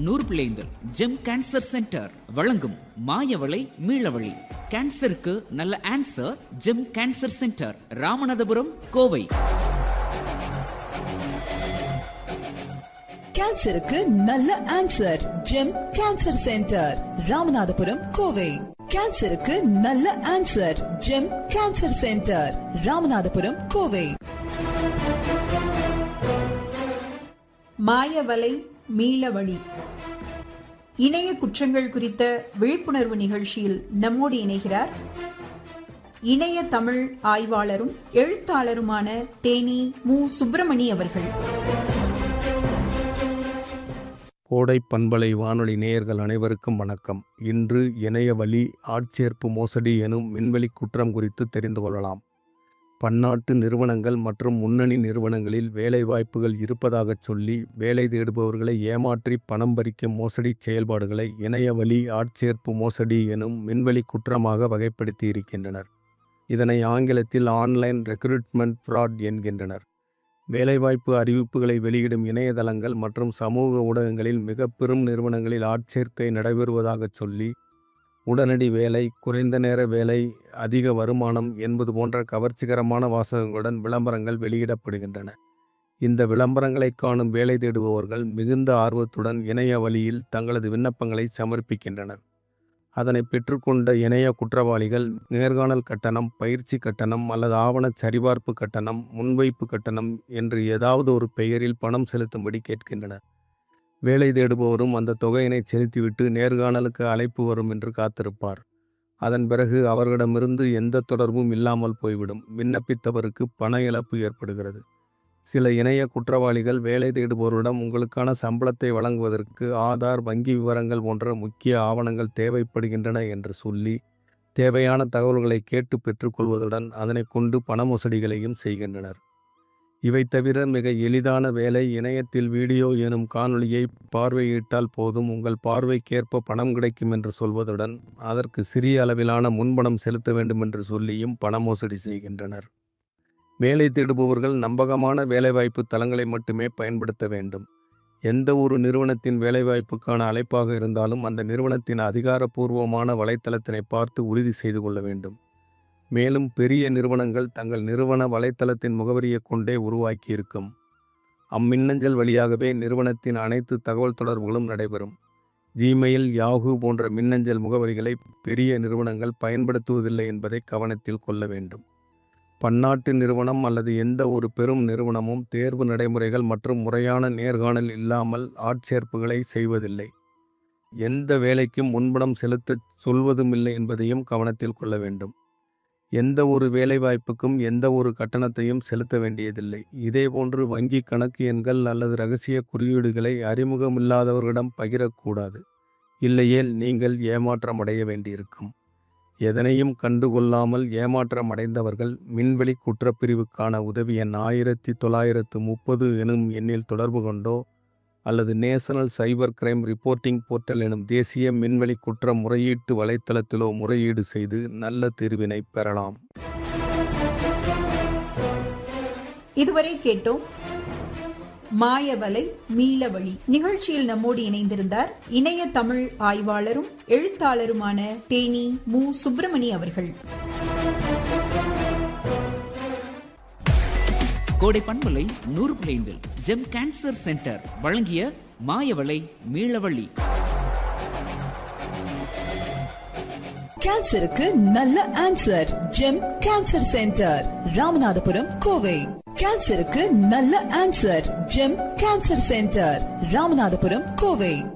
நூறு பிள்ளைந்தல் GeM cancer centre வழங்கும் மாயவளை மீளவழி கேன்சருக்கு நல்ல answer GEM cancer centre Ramanathapuram Kovai கேன்சருக்கு நல்ல answer GEM cancer centre Ramanathapuram Kovai கேன்சருக்கு நல்ல answer GEM cancer centre Ramanathapuram Kovai மாயவலை மீளவழி இணைய குற்றங்கள் குறித்த விழிப்புணர்வு நிகழ்ச்சியில் நம்மோடு இணைகிறார் இணைய தமிழ் ஆய்வாளரும் எழுத்தாளருமான தேனி மு சுப்பிரமணி அவர்கள் கோடை பண்பலை வானொலி நேயர்கள் அனைவருக்கும் வணக்கம் இன்று இணைய வழி ஆட்சேர்ப்பு மோசடி எனும் விண்வெளி குற்றம் குறித்து தெரிந்து கொள்ளலாம் பன்னாட்டு நிறுவனங்கள் மற்றும் முன்னணி நிறுவனங்களில் வேலைவாய்ப்புகள் இருப்பதாகச் சொல்லி வேலை தேடுபவர்களை ஏமாற்றி பணம் பறிக்கும் மோசடி செயல்பாடுகளை இணைய வழி ஆட்சேர்ப்பு மோசடி எனும் விண்வெளி குற்றமாக வகைப்படுத்தி இருக்கின்றனர் இதனை ஆங்கிலத்தில் ஆன்லைன் ரெக்ரூட்மெண்ட் ஃப்ராட் என்கின்றனர் வேலைவாய்ப்பு அறிவிப்புகளை வெளியிடும் இணையதளங்கள் மற்றும் சமூக ஊடகங்களில் மிக பெரும் நிறுவனங்களில் ஆட்சேர்க்கை நடைபெறுவதாகச் சொல்லி உடனடி வேலை குறைந்த நேர வேலை அதிக வருமானம் என்பது போன்ற கவர்ச்சிகரமான வாசகங்களுடன் விளம்பரங்கள் வெளியிடப்படுகின்றன இந்த விளம்பரங்களை காணும் வேலை தேடுபவர்கள் மிகுந்த ஆர்வத்துடன் இணைய வழியில் தங்களது விண்ணப்பங்களை சமர்ப்பிக்கின்றனர் அதனை பெற்றுக்கொண்ட இணைய குற்றவாளிகள் நேர்காணல் கட்டணம் பயிற்சி கட்டணம் அல்லது ஆவணச் சரிபார்ப்பு கட்டணம் முன்வைப்பு கட்டணம் என்று ஏதாவது ஒரு பெயரில் பணம் செலுத்தும்படி கேட்கின்றனர் வேலை தேடுபவரும் அந்த தொகையினை செலுத்திவிட்டு நேர்காணலுக்கு அழைப்பு வரும் என்று காத்திருப்பார் அதன் பிறகு அவர்களிடமிருந்து எந்த தொடர்பும் இல்லாமல் போய்விடும் விண்ணப்பித்தவருக்கு பண இழப்பு ஏற்படுகிறது சில இணைய குற்றவாளிகள் வேலை தேடுபவரிடம் உங்களுக்கான சம்பளத்தை வழங்குவதற்கு ஆதார் வங்கி விவரங்கள் போன்ற முக்கிய ஆவணங்கள் தேவைப்படுகின்றன என்று சொல்லி தேவையான தகவல்களை கேட்டு பெற்றுக்கொள்வதுடன் அதனை கொண்டு பண மோசடிகளையும் செய்கின்றனர் இவை தவிர மிக எளிதான வேலை இணையத்தில் வீடியோ எனும் காணொளியை பார்வையிட்டால் போதும் உங்கள் பார்வைக்கேற்ப பணம் கிடைக்கும் என்று சொல்வதுடன் அதற்கு சிறிய அளவிலான முன்பணம் செலுத்த வேண்டும் என்று சொல்லியும் பண மோசடி செய்கின்றனர் வேலை தேடுபவர்கள் நம்பகமான வேலைவாய்ப்பு தளங்களை மட்டுமே பயன்படுத்த வேண்டும் எந்த ஒரு நிறுவனத்தின் வேலைவாய்ப்புக்கான அழைப்பாக இருந்தாலும் அந்த நிறுவனத்தின் அதிகாரப்பூர்வமான வலைத்தளத்தினை பார்த்து உறுதி செய்து கொள்ள வேண்டும் மேலும் பெரிய நிறுவனங்கள் தங்கள் நிறுவன வலைத்தளத்தின் முகவரியை கொண்டே உருவாக்கியிருக்கும் அம்மின்னஞ்சல் வழியாகவே நிறுவனத்தின் அனைத்து தகவல் தொடர்புகளும் நடைபெறும் ஜிமெயில் யாஹூ போன்ற மின்னஞ்சல் முகவரிகளை பெரிய நிறுவனங்கள் பயன்படுத்துவதில்லை என்பதை கவனத்தில் கொள்ள வேண்டும் பன்னாட்டு நிறுவனம் அல்லது எந்த ஒரு பெரும் நிறுவனமும் தேர்வு நடைமுறைகள் மற்றும் முறையான நேர்காணல் இல்லாமல் ஆட்சேர்ப்புகளை செய்வதில்லை எந்த வேலைக்கும் முன்பணம் செலுத்த சொல்வதுமில்லை என்பதையும் கவனத்தில் கொள்ள வேண்டும் எந்த ஒரு வேலைவாய்ப்புக்கும் எந்த ஒரு கட்டணத்தையும் செலுத்த வேண்டியதில்லை இதேபோன்று வங்கி கணக்கு எண்கள் அல்லது ரகசிய குறியீடுகளை அறிமுகமில்லாதவர்களிடம் பகிரக்கூடாது இல்லையேல் நீங்கள் ஏமாற்றமடைய வேண்டியிருக்கும் எதனையும் கண்டுகொள்ளாமல் ஏமாற்றம் அடைந்தவர்கள் மின்வெளி குற்றப்பிரிவுக்கான உதவி எண் ஆயிரத்தி தொள்ளாயிரத்து முப்பது எனும் எண்ணில் தொடர்பு கொண்டோ அல்லது national cyber crime reporting portal எனும் தேசிய மின்வெளி குற்ற முறையீட்டு வலைத்தளத்திலோ முறையீடு செய்து நல்ல தீர்வினை பெறலாம் இதுவரை கேட்டோம் மாயவலை மீளவழி நிகழ்ச்சியில் நம்மோடு இணைந்திருந்தார் இணைய தமிழ் ஆய்வாளரும் எழுத்தாளருமான தேனி மு சுப்பிரமணி அவர்கள் கோடை பண்பலை நூறு பிள்ளைந்தில் ஜெம் கேன்சர் சென்டர் வழங்கிய மாயவளை மீளவழி கேன்சருக்கு நல்ல answer GEM cancer centre Ramanathapuram Kovai கேன்சருக்கு நல்ல answer GEM cancer centre Ramanathapuram Kovai